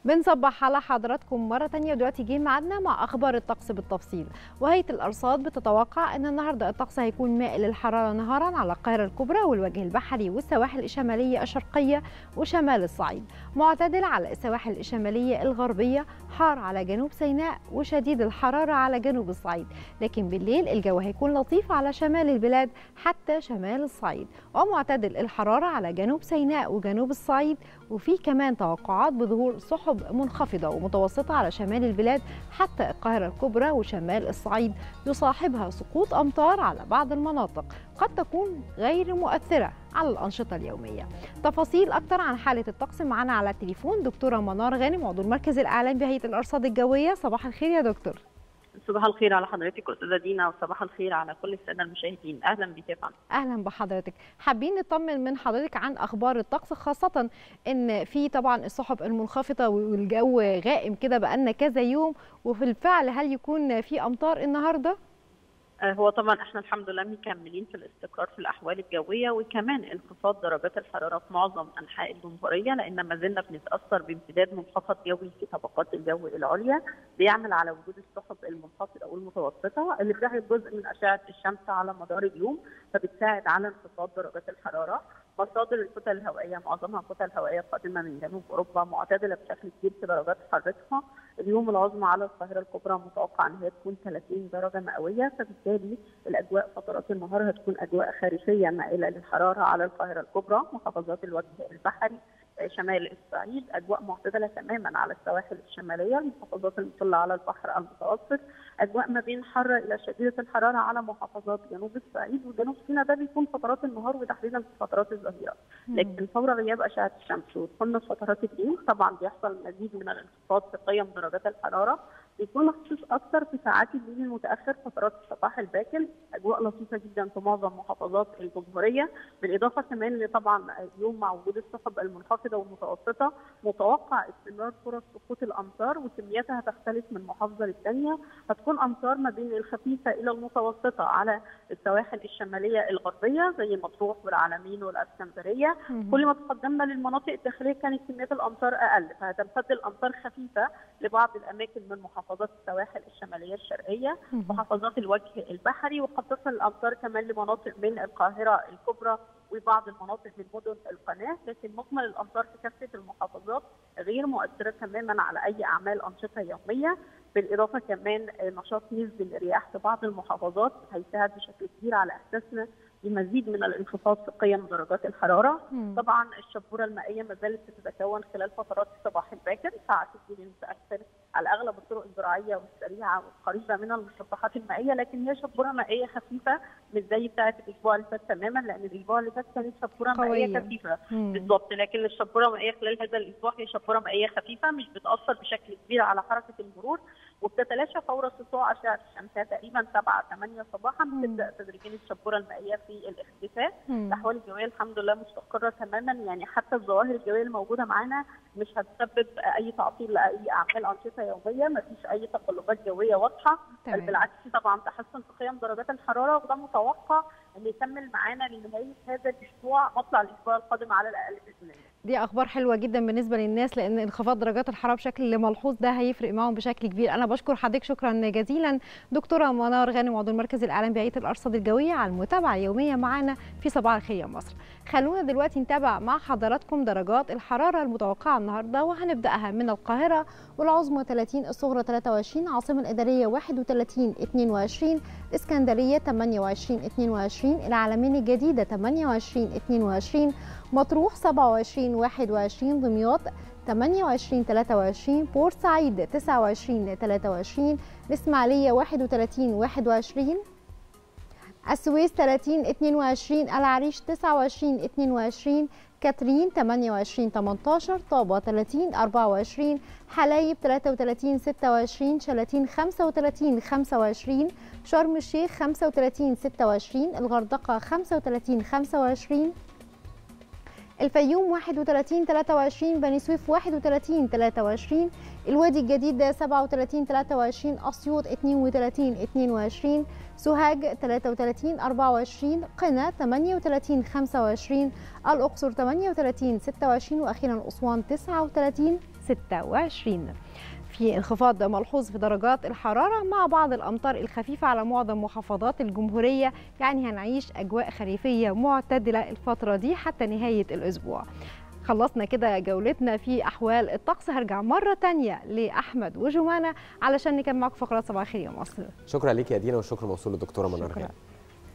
بنصبح على حضراتكم مرة تانية ودلوقتي جه ميعادنا مع أخبار الطقس بالتفصيل وهيئة الأرصاد بتتوقع أن النهاردة الطقس هيكون مائل الحرارة نهارا على القاهرة الكبرى والوجه البحري والسواحل الشمالية الشرقية وشمال الصعيد معتدل على السواحل الشمالية الغربية حار على جنوب سيناء وشديد الحرارة على جنوب الصعيد لكن بالليل الجو هيكون لطيف على شمال البلاد حتى شمال الصعيد ومعتدل الحرارة على جنوب سيناء وجنوب الصعيد وفي كمان توقعات بظهور سحب منخفضة ومتوسطة على شمال البلاد حتى القاهرة الكبرى وشمال الصعيد يصاحبها سقوط أمطار على بعض المناطق قد تكون غير مؤثرة على الأنشطة اليومية تفاصيل أكتر عن حالة الطقس معنا على التليفون دكتورة منار غانم عضو المركز الإعلامي بهيئة الأرصاد الجوية صباح الخير يا دكتور صباح الخير على حضرتك استاذه دينا وصباح الخير على كل الساده المشاهدين اهلا بك يا فندم اهلا بحضرتك حابين نطمن من حضرتك عن اخبار الطقس خاصه ان في طبعا السحب المنخفضه والجو غائم كده بقالنا كذا يوم وفي الفعل هل يكون في امطار النهارده هو طبعا احنا الحمد لله مكملين في الاستقرار في الاحوال الجويه وكمان انخفاض درجات الحراره في معظم انحاء الجمهوريه لان ما زلنا بنتاثر بامتداد منخفض جوي في طبقات الجو العليا بيعمل على وجود السحب المنخفضه والمتوسطه اللي بتحجب جزء من اشعه الشمس على مدار اليوم فبتساعد على انخفاض درجات الحراره مصادر الكتل الهوائيه معظمها كتل هوائيه قادمه من جنوب اوروبا معتدله بشكل كبير في درجات حرارتها اليوم العظمى على القاهره الكبرى متوقع ان هي تكون 30 درجه مئويه فبالتالي الاجواء فترات النهار هتكون اجواء خريفيه مائله للحراره على القاهره الكبرى محافظات الوجه البحري شمال الصعيد اجواء معتدله تماما على السواحل الشماليه المحافظات المطله على البحر المتوسط اجواء ما بين حاره الى شديده الحراره على محافظات جنوب الصعيد وجنوب سيناء ده بيكون فترات النهار وتحديدا في فترات الظهيره لكن فور غياب اشعه الشمس ودخولنا في فترات الليل طبعا بيحصل مزيد من الانخفاض في قيم درجات الحراره بيكون مخصوص اكثر في ساعات الليل المتاخر فترات الصباح الباكر اجواء لطيفه جدا في معظم محافظات الجمهوريه بالاضافه كمان لطبعا اليوم مع وجود السحب المنخفضه والمتوسطه متوقع استمرار فرص سقوط الامطار وكمياتها تختلف من محافظه للثانيه هتكون امطار ما بين الخفيفه الى المتوسطه على السواحل الشماليه الغربيه زي مطروح والعلمين والاسكندريه كل ما تقدمنا للمناطق الداخليه كانت كميات الامطار اقل فهتمتد الامطار خفيفه لبعض الاماكن من محافظات السواحل الشماليه الشرقيه محافظات الوجه البحري وقد تصل الامطار كمان لمناطق من القاهره الكبرى وبعض المناطق من مدن القناه لكن مجمل الامطار في كافه المحافظات غير مؤثره تماما على اي اعمال انشطه يوميه بالاضافه كمان نشاط نسبي للرياح في بعض المحافظات هيساعد بشكل كبير على احساسنا بمزيد من الانخفاض في قيم درجات الحراره مم. طبعا الشبوره المائيه ما زالت تتكون خلال فترات الصباح الباكر ساعات الليل المتاخر على اغلب الطرق الزراعيه والسريعه والقريبه من المسطحات المائيه لكن هي شبوره مائيه خفيفه مش زي بتاعه الاسبوع اللي فات تماما لان الاسبوع اللي فات كانت شبوره مائيه خفيفه بالظبط لكن الشبوره المائيه خلال هذا الاسبوع هي شبوره مائيه خفيفه مش بتاثر بشكل كبير على حركه المرور وبتتلاشى فور سطوع اشعه الشمس تقريبا 7 8 صباحا بتبدا تدريجيا الشبوره المائيه في الاختفاء الاحوال الجويه الحمد لله مستقره تماما يعني حتى الظواهر الجويه الموجوده معانا مش هتسبب اي تعطيل لاي اعمال انشطه يوميه ما فيش اي تقلبات جويه واضحه بل بالعكس طبعا تحسن في قيم درجات الحراره وده متوقع ان يكمل معانا لنهايه هذا الاسبوع مطلع الاسبوع القادم على الاقل باذن الله دي اخبار حلوه جدا بالنسبه للناس لان انخفاض درجات الحراره بشكل ملحوظ ده هيفرق معاهم بشكل كبير انا بشكر حضرتك شكرا جزيلا دكتوره منار غانم عضو المركز الاعلامي بهيئه الارصاد الجويه على المتابعه اليوميه معانا في صباح الخير يا مصر خلونا دلوقتي نتابع مع حضراتكم درجات الحراره المتوقعه النهارده وهنبداها من القاهره والعظمى 30 الصغرى 23 العاصمه الاداريه 31 22 اسكندريه 28 22 العلمين الجديده 28 22 مطروح 27 21 دمياط 28 23 بورسعيد 29 23 الإسماعيلية 31 21 السويس 30 22 العريش 29 22 كاترين 28 18 طابة 30 24 حلايب 33 26 شلاتين 35 25 شرم الشيخ 35 26 الغردقة 35 25 الفيوم 31 23 بني سويف 31 23 الوادي الجديد 37 23 اسيوط 32 22 سوهاج 33 24 قنا 38 25 الاقصر 38 26 واخيرا اسوان 39 26 في انخفاض ملحوظ في درجات الحرارة مع بعض الأمطار الخفيفة على معظم محافظات الجمهورية يعني هنعيش أجواء خريفية معتدلة الفترة دي حتى نهاية الأسبوع خلصنا كده جولتنا في أحوال الطقس هرجع مرة تانية لأحمد وجمانة علشان نكمل معاكم فقرات صباح الخير يا مصر شكرا ليك يا دينا والشكر موصول للدكتوره منار شكرا. غانم